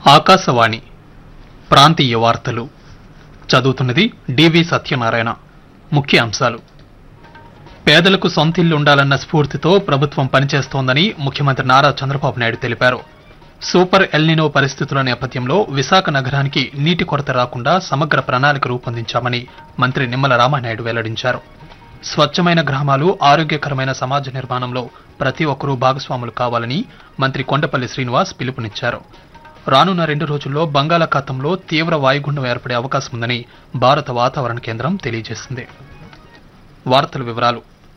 ఆకాశవాణి ప్రాంతీయ వార్తలు చదువుతున్నది డివి సత్యనారాయణ ముఖ్య అంశాలు పేదలకు సొంతిల్లు ఉండాలన్న స్ఫూర్తితో ప్రభుత్వం పనిచేస్తోందని ముఖ్యమంత్రి నారా చంద్రబాబు నాయుడు తెలిపారు సూపర్ ఎల్నినో పరిస్థితుల నేపథ్యంలో విశాఖ నగరానికి నీటి కొరత రాకుండా సమగ్ర ప్రణాళిక రూపొందించామని మంత్రి నిమ్మల రామానాయుడు వెల్లడించారు స్వచ్ఛమైన గ్రామాలు ఆరోగ్యకరమైన సమాజ నిర్మాణంలో ప్రతి ఒక్కరూ భాగస్వాములు కావాలని మంత్రి కొండపల్లి శ్రీనివాస్ పిలుపునిచ్చారు రానున్న రెండు రోజుల్లో బంగాళాఖాతంలో తీవ్ర వాయుగుండం ఏర్పడే అవకాశం ఉందని భారత వాతావరణ కేంద్రం తెలియజేసింది వార్తల వివరాలు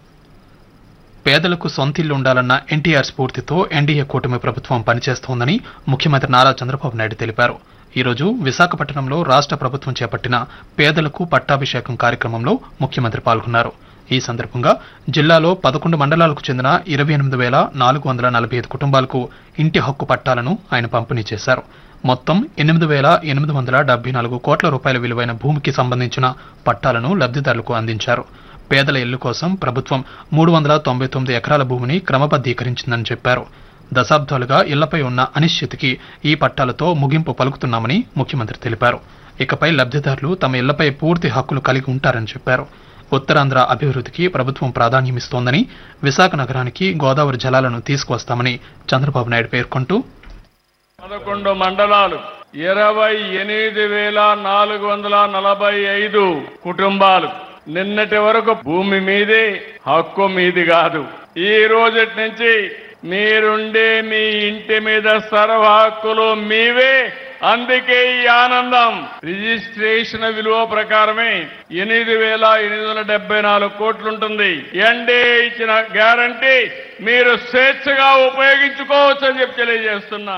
పేదలకు సొంతిల్లు ఉండాలన్న ఎన్టీఆర్ స్ఫూర్తితో ఎన్డీఏ కూటమి ప్రభుత్వం పనిచేస్తోందని ముఖ్యమంత్రి నారా చంద్రబాబు నాయుడు తెలిపారు ఈ రోజు విశాఖపట్నంలో రాష్ట్ర ప్రభుత్వం చేపట్టిన పేదలకు పట్టాభిషేకం కార్యక్రమంలో ముఖ్యమంత్రి పాల్గొన్నారు ఈ సందర్భంగా జిల్లాలో పదకొండు మండలాలకు చెందిన ఇరవై ఎనిమిది వేల నాలుగు వందల నలభై ఐదు కుటుంబాలకు ఇంటి హక్కు పట్టాలను ఆయన పంపిణీ చేశారు మొత్తం ఎనిమిది వేల ఎనిమిది వందల డెబ్బై నాలుగు కోట్ల రూపాయల విలువైన భూమికి సంబంధించిన పట్టాలను లబ్ధిదారులకు అందించారు పేదల ఇల్లు కోసం ప్రభుత్వం మూడు వందల తొంభై తొమ్మిది ఎకరాల భూమిని క్రమబద్ధీకరించిందని చెప్పారు దశాబ్దాలుగా ఇళ్లపై ఉన్న అనిశ్చితికి ఈ పట్టాలతో ముగింపు పలుకుతున్నామని ముఖ్యమంత్రి తెలిపారు ఇకపై లబ్ధిదారులు తమ ఇళ్లపై పూర్తి హక్కులు కలిగి ఉంటారని చెప్పారు ఉత్తరాంధ్ర అభివృద్ధికి ప్రభుత్వం ప్రాధాన్యమిస్తోందని విశాఖ నగరానికి గోదావరి జలాలను తీసుకువస్తామని చంద్రబాబు నాయుడు పేర్కొంటూ పదకొండు మండలాలు ఇరవై ఎనిమిది వేల నాలుగు వందల నలభై ఐదు కుటుంబాలు నిన్నటి వరకు భూమి మీదే హక్కు మీది కాదు ఈ రోజటి నుంచి మీరుండే మీ ఇంటి మీద సర్వ హక్కులు మీవే అందుకే ఈ ఆనందం రిజిస్ట్రేషన్ విలువ ప్రకారమే ఎనిమిది వేల ఎనిమిది వందల డెబ్బై నాలుగు కోట్లు ఉంటుంది ఎన్డే ఇచ్చిన గ్యారంటీ మీరు స్వేచ్ఛగా ఉపయోగించుకోవచ్చు అని చెప్పి తెలియజేస్తున్నా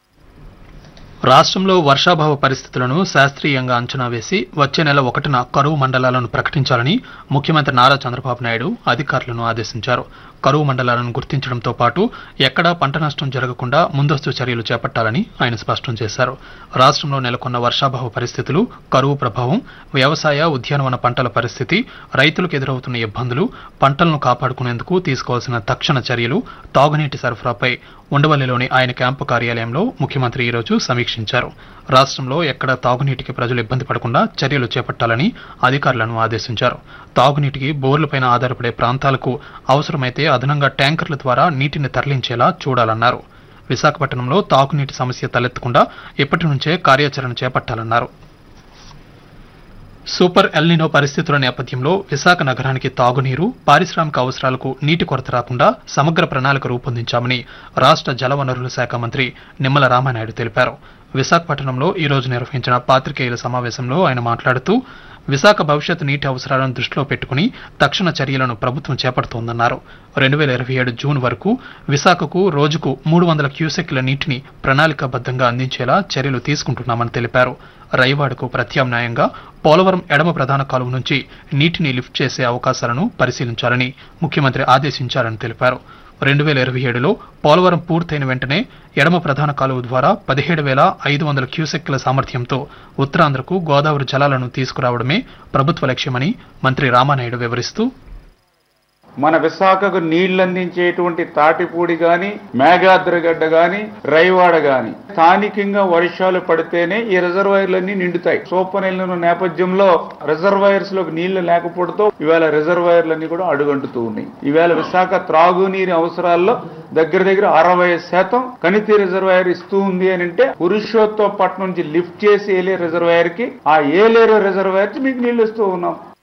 రాష్ట్రంలో వర్షాభావ పరిస్థితులను శాస్త్రీయంగా అంచనా వేసి వచ్చే నెల ఒకటిన కరువు మండలాలను ప్రకటించాలని ముఖ్యమంత్రి నారా చంద్రబాబు నాయుడు అధికారులను ఆదేశించారు కరువు మండలాలను గుర్తించడంతో పాటు ఎక్కడా పంట నష్టం జరగకుండా ముందస్తు చర్యలు చేపట్టాలని ఆయన స్పష్టం చేశారు రాష్ట్రంలో నెలకొన్న వర్షాభావ పరిస్థితులు కరువు ప్రభావం వ్యవసాయ ఉద్యానవన పంటల పరిస్థితి రైతులకు ఎదురవుతున్న ఇబ్బందులు పంటలను కాపాడుకునేందుకు తీసుకోవాల్సిన తక్షణ చర్యలు తాగునీటి సరఫరాపై ఉండవల్లిలోని ఆయన క్యాంపు కార్యాలయంలో ముఖ్యమంత్రి ఈరోజు సమీక్షించారు రాష్ట్రంలో ఎక్కడ తాగునీటికి ప్రజలు ఇబ్బంది పడకుండా చర్యలు చేపట్టాలని అధికారులను ఆదేశించారు తాగునీటికి బోర్లపైన ఆధారపడే ప్రాంతాలకు అవసరమైతే అదనంగా ట్యాంకర్ల ద్వారా నీటిని తరలించేలా చూడాలన్నారు విశాఖపట్నంలో తాగునీటి సమస్య తలెత్తకుండా ఇప్పటి నుంచే కార్యాచరణ చేపట్టాలన్నారు సూపర్ ఎల్నినో పరిస్థితుల నేపథ్యంలో విశాఖ నగరానికి తాగునీరు పారిశ్రామిక అవసరాలకు నీటి కొరత రాకుండా సమగ్ర ప్రణాళిక రూపొందించామని రాష్ట్ర జలవనరుల శాఖ మంత్రి నిమ్మల రామానాయుడు తెలిపారు విశాఖపట్నంలో ఈ రోజు నిర్వహించిన పాత్రికేయుల సమావేశంలో ఆయన మాట్లాడుతూ విశాఖ భవిష్యత్ నీటి అవసరాలను దృష్టిలో పెట్టుకుని తక్షణ చర్యలను ప్రభుత్వం చేపడుతోందన్నారు రెండు వేల ఇరవై ఏడు జూన్ వరకు విశాఖకు రోజుకు మూడు వందల క్యూసెక్ల నీటిని ప్రణాళికాబద్ధంగా అందించేలా చర్యలు తీసుకుంటున్నామని తెలిపారు రైవాడకు ప్రత్యామ్నాయంగా పోలవరం ఎడమ ప్రధాన కాలువ నుంచి నీటిని లిఫ్ట్ చేసే అవకాశాలను పరిశీలించాలని ముఖ్యమంత్రి ఆదేశించారని తెలిపారు రెండు వేల ఇరవై ఏడులో పోలవరం పూర్తయిన వెంటనే ఎడమ ప్రధాన కాలువ ద్వారా పదిహేడు వేల ఐదు వందల క్యూసెక్ల సామర్థ్యంతో ఉత్తరాంధ్రకు గోదావరి జలాలను తీసుకురావడమే ప్రభుత్వ లక్ష్యమని మంత్రి రామానాయుడు వివరిస్తూ మన విశాఖకు నీళ్లు అందించేటువంటి తాటిపూడి గాని మేఘాద్రగడ్డ గాని రైవాడ గాని స్థానికంగా వర్షాలు పడితేనే ఈ రిజర్వాయర్లన్నీ నిండుతాయి సోపనెల్లిన నేపథ్యంలో రిజర్వాయర్స్ లోకి నీళ్లు లేకపోవడంతో ఇవాళ రిజర్వాయర్లన్నీ కూడా అడుగంటుతూ ఉన్నాయి ఈవేళ విశాఖ త్రాగునీరు అవసరాల్లో దగ్గర దగ్గర అరవై శాతం కనితి రిజర్వాయర్ ఇస్తూ ఉంది అని అంటే పురుషోత్తపట్నం నుంచి లిఫ్ట్ చేసి ఏలే రిజర్వాయర్ కి ఆ ఏలేరు రిజర్వాయర్ కి మీకు నీళ్లు ఇస్తూ ఉన్నాం